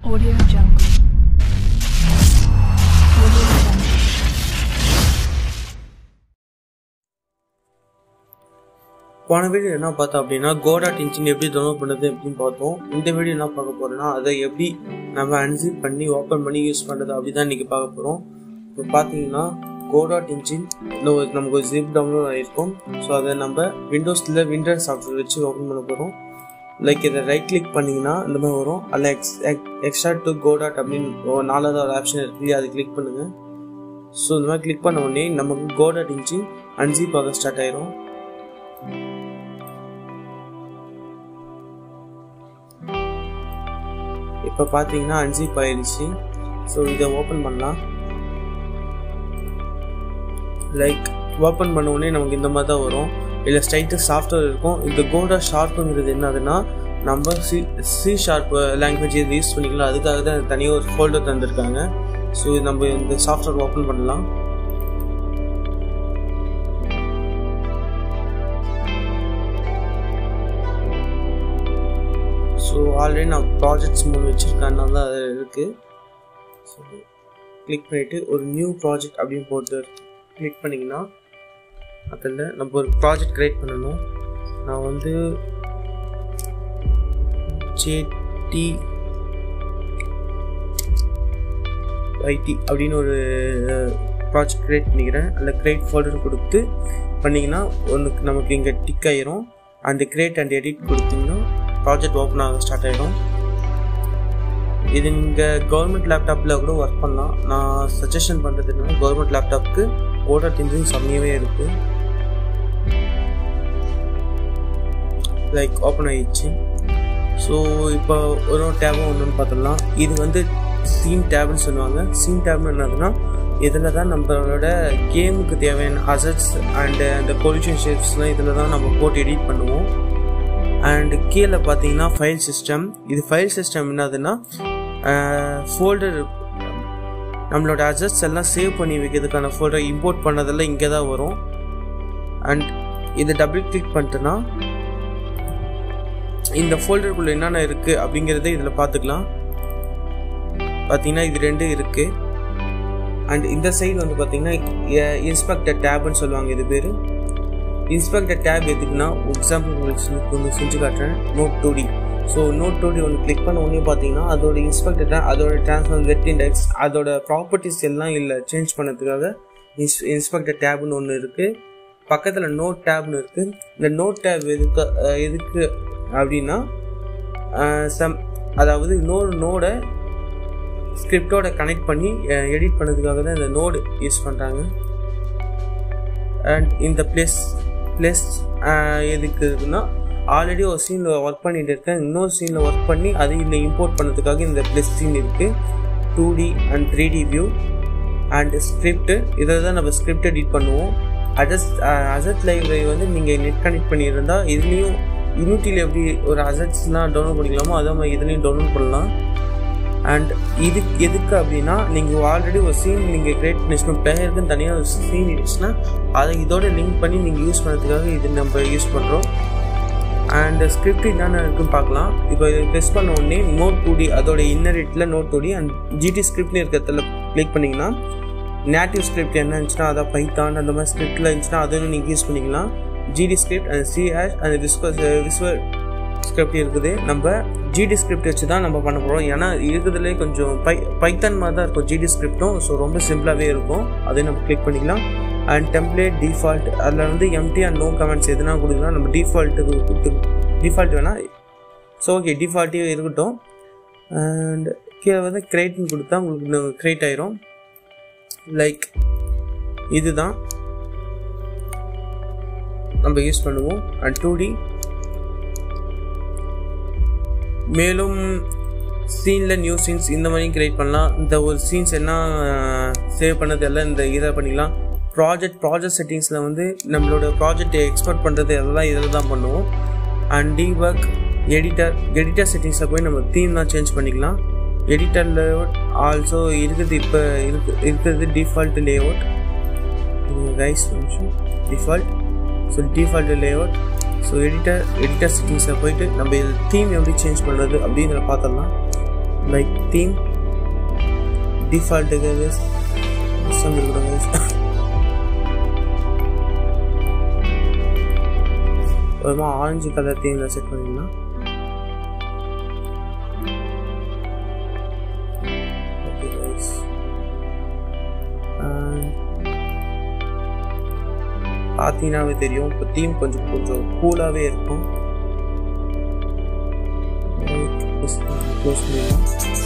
Audio Jungle. Audio Jungle. போன video என்ன பார்த்தோம் அப்படின்னா கோடாட் இன்ஜின் எப்படி டவுன்லோட் பண்ணுறது அப்படின்னு பார்த்தோம் இந்த வீடியோ என்ன பார்க்க போறோம்னா அதை எப்படி நம்ம அன்சிப் பண்ணி ஓப்பன் பண்ணி யூஸ் பண்ணுறது அப்படி தான் இன்றைக்கி பார்க்க போகிறோம் இப்போ பார்த்தீங்கன்னா கோடாட் இன்ஜின் நமக்கு ஒரு ஜிப் டவுன்லோட் ஆகிருக்கும் ஸோ அதை நம்ம விண்டோஸில் விண்டர் சாஃப்ட்வேர் வச்சு ஓப்பன் பண்ண போகிறோம் லைக் இதை ரைட் கிளிக் பண்ணிங்கன்னா இந்த மாதிரி வரும் அதில் எக்ஸ் எக்ஸ்ட்ரா டு கோடாட் அப்படின்னு ஒரு நாலாவது ஒரு ஆப்ஷன் இருக்குது அதை கிளிக் பண்ணுங்கள் ஸோ இந்த மாதிரி கிளிக் பண்ண உடனே நமக்கு கோடாட் இன்ஜின் அன்சிப் ஆக ஸ்டார்ட் ஆயிரும் இப்போ பார்த்தீங்கன்னா அன்சிப் ஆயிடுச்சு ஸோ இதை ஓப்பன் பண்ணலாம் லைக் ஓப்பன் பண்ண உடனே நமக்கு இந்த மாதிரி தான் வரும் இல்லை ஸ்ட்ரைட்டு சாஃப்ட்வேர் இருக்கும் இந்த கோடா ஷார்ப்புங்கிறது என்னதுன்னா நம்ம சி சி ஷார்ப் லாங்குவேஜ் இது யூஸ் பண்ணிக்கலாம் அதுக்காக தான் தனியாக ஒரு ஃபோல்டர் தந்திருக்காங்க ஸோ நம்ம இந்த சாஃப்ட்வேர் ஓப்பன் பண்ணலாம் ஸோ ஆல்ரெடி நான் ப்ராஜெக்ட்ஸ் மூணு வச்சுருக்கேன்னா தான் அது இருக்குது ஸோ கிளிக் பண்ணிவிட்டு ஒரு நியூ ப்ராஜெக்ட் அப்படின்னு போட்டு கிளிக் பண்ணிங்கன்னா அதில் நம்ம ஒரு ப்ராஜெக்ட் க்ரியேட் பண்ணணும் நான் வந்து ஜேடி ஐடி அப்படின்னு ஒரு ப்ராஜெக்ட் க்ரியேட் பண்ணிக்கிறேன் அதில் க்ரியேட் ஃபோல்டர் கொடுத்து பண்ணிங்கன்னா ஒன்றுக்கு நமக்கு இங்கே டிக் ஆயிரும் அந்த கிரியேட் அண்ட் எடிட் கொடுத்தீங்கன்னா ப்ராஜெக்ட் ஓப்பன் ஆக ஸ்டார்ட் ஆகிடும் இது நீங்கள் கவர்மெண்ட் லேப்டாப்பில் கூட ஒர்க் பண்ணலாம் நான் சஜஷன் பண்ணுறது என்னன்னா கவர்மெண்ட் லேப்டாப்புக்கு ஓடர் இன்ஜின் செம்மையாகவே இருக்குது லைக் ஓப்பன் ஆகிடுச்சு ஸோ இப்போ ஒரு டேபும் ஒன்றுன்னு பார்த்துடலாம் இது வந்து சீன் டேப்னு சொல்லுவாங்க சீன் டேப்னு என்னதுன்னா இதில் தான் நம்மளோட கேமுக்கு தேவையான அசட்ஸ் அண்டு அந்த பொல்யூஷன் ஷேப்ஸ்லாம் இதில் தான் நம்ம போட்டு எடிட் பண்ணுவோம் அண்ட் கீழே பார்த்தீங்கன்னா ஃபைல் சிஸ்டம் இது ஃபைல் சிஸ்டம் என்னதுன்னா ஃபோல்டர் நம்மளோட அட்ஜஸ்ட் எல்லாம் சேவ் பண்ணி வைக்கிறதுக்கான ஃபோல்டர் இம்போர்ட் பண்ணதெல்லாம் இங்கே தான் வரும் அண்ட் இதை டபுள் கிளிக் பண்ணிட்டேன்னா இந்த ஃபோல்டருக்குள்ளே என்னென்ன இருக்குது அப்படிங்கிறத இதில் பார்த்துக்கலாம் பார்த்தீங்கன்னா இது ரெண்டு இருக்குது அண்ட் இந்த சைடு வந்து பார்த்தீங்கன்னா இன்ஸ்பெக்டர் டேப்னு சொல்லுவாங்க இது பேர் இன்ஸ்பெக்டர் டேப் எதுக்குன்னா எக்ஸாம்பிள் உங்களுக்கு ஒன்று செஞ்சு காட்டுறேன் node two D so node two D ஒன்று கிளிக் பண்ண உடனே பார்த்தீங்கன்னா அதோட இன்ஸ்பெக்டர் டேப் அதோட ட்ரான்ஸ்ஃபார்ம் வெட் இண்டெக்ஸ் அதோட ப்ராப்பர்ட்டிஸ் எல்லாம் இல்லை சேஞ்ச் பண்ணதுக்காக இன்ஸ் இன்ஸ்பெக்டர் டேப்னு ஒன்று இருக்குது பக்கத்தில் நோட் டேப்னு இருக்குது இந்த நோட் டேப் எதுக்கு எதுக்கு அப்படின்னா சம் அதாவது இன்னொரு நோடை ஸ்கிரிப்டோட கனெக்ட் பண்ணி எடிட் பண்ணதுக்காக தான் இந்த நோடு யூஸ் பண்ணுறாங்க அண்ட் இந்த பிளேஸ் பிளேஸ் எதுக்கு இருக்குன்னா ஆல்ரெடி ஒரு சீனில் ஒர்க் பண்ணிட்டு இருக்கேன் இன்னொரு சீனில் ஒர்க் பண்ணி அது இல்லை இம்போர்ட் பண்ணதுக்காக இந்த ப்ளஸ் சீன் இருக்குது two D and three D view and script இதில் தான் நம்ம ஸ்கிரிப்ட் எடிட் பண்ணுவோம் அஜஸ்ட் அசட் லைப்ரரி வந்து நீங்கள் நெட் கனெக்ட் பண்ணியிருந்தா இதுலேயும் யூனிட்டியில் எப்படி ஒரு அசட்ஸ்லாம் டவுன்லோட் பண்ணிக்கலாமோ அதே மாதிரி இதுலேயும் டவுன்லோட் பண்ணலாம் அண்ட் இது எதுக்கு அப்படின்னா நீங்கள் ஆல்ரெடி ஒரு சீன் நீங்கள் கிரியேட் பண்ணிச்சுன்னா பிளேயருக்குன்னு தனியாக ஒரு சீன் இருந்துச்சுன்னா அதை இதோட லிங்க் பண்ணி நீங்கள் யூஸ் பண்ணுறதுக்காக இது நம்ம யூஸ் பண்ணுறோம் அண்ட் ஸ்கிரிப்ட் என்னென்ன இருக்குன்னு பார்க்கலாம் இப்போ இதை ப்ரெஸ் பண்ண உடனே நோட் டூ டி அதோட இன்னரிட்டில் node two D and GD ஸ்கிரிப்ட்னு இருக்கிறதுல கிளிக் பண்ணிங்கன்னா நேட்டிவ் ஸ்கிரிப்ட் என்ன இருந்துச்சுன்னா அதான் பைத்தான் அந்த மாதிரி ஸ்கிரிப்டில் இருந்துச்சுன்னா அதுவும் நீங்கள் யூஸ் பண்ணிக்கலாம் GD script and CH and visual visual script இருக்குது நம்ம ஜிடி ஸ்கிரிப்ட் வச்சு தான் நம்ம பண்ண போகிறோம் ஏன்னா இருக்கிறதுலே கொஞ்சம் பை பைத்தன் மாதிரி தான் இருக்கும் ஜிடி ஸ்கிரிப்டும் ஸோ ரொம்ப சிம்பிளாகவே இருக்கும் அதையும் நம்ம கிளிக் பண்ணிக்கலாம் அண்ட் டெம்ப்ளேட் டிஃபால்ட் அதில் வந்து எம்டி அண்ட் நோ கமெண்ட்ஸ் எதுனா கொடுக்கலாம் நம்ம டிஃபால்ட்டுக்கு கொடுத்து டிஃபால்ட் வேணால் ஸோ ஓகே டிஃபால்ட்டே இருக்கட்டும் அண்ட் கீழே வந்து கிரியேட்னு கொடுத்தா உங்களுக்கு கிரியேட் ஆயிரும் லைக் இதுதான் நம்ம யூஸ் பண்ணுவோம் அண்ட் டூ டி மேலும் சீனில் நியூ சீன்ஸ் இந்த மாதிரியும் கிரியேட் பண்ணலாம் இந்த ஒரு சீன்ஸ் என்ன சேவ் பண்ணது எல்லாம் இந்த இதை பண்ணிக்கலாம் ப்ராஜெக்ட் ப்ராஜெக்ட் செட்டிங்ஸில் வந்து நம்மளோட ப்ராஜெக்ட் எக்ஸ்போர்ட் பண்ணுறது எல்லாம் இதில் தான் பண்ணுவோம் அண்ட் டிஒர்க் எடிட்டர் எடிட்டர் செட்டிங்ஸில் போய் நம்ம தீம்லாம் சேஞ்ச் பண்ணிக்கலாம் எடிட்டர் லேஅவுட் ஆல்சோ இருக்குது இப்போ இருக்கு இருக்கிறது டிஃபால்ட் லேஅவுட் ரைஸ் நிமிஷம் default so default layout so editor editor செட்டிங்ஸில் போயிட்டு நம்ம இது தீம் எப்படி சேஞ்ச் பண்ணுறது அப்படிங்கிறத பார்த்துடலாம் லைக் தீம் டிஃபால்ட்டுக்கு வந்துருக்கூடாது ஒரு ஆரஞ்சு கலர் தீமில் செட் பண்ணிடலாம் ஓகே guys. And பார்த்தீங்கன்னாவே தெரியும் இப்போ தீம் கொஞ்சம் கொஞ்சம் கூலாகவே இருக்கும் க்ளோஸ் பண்ணிடலாம்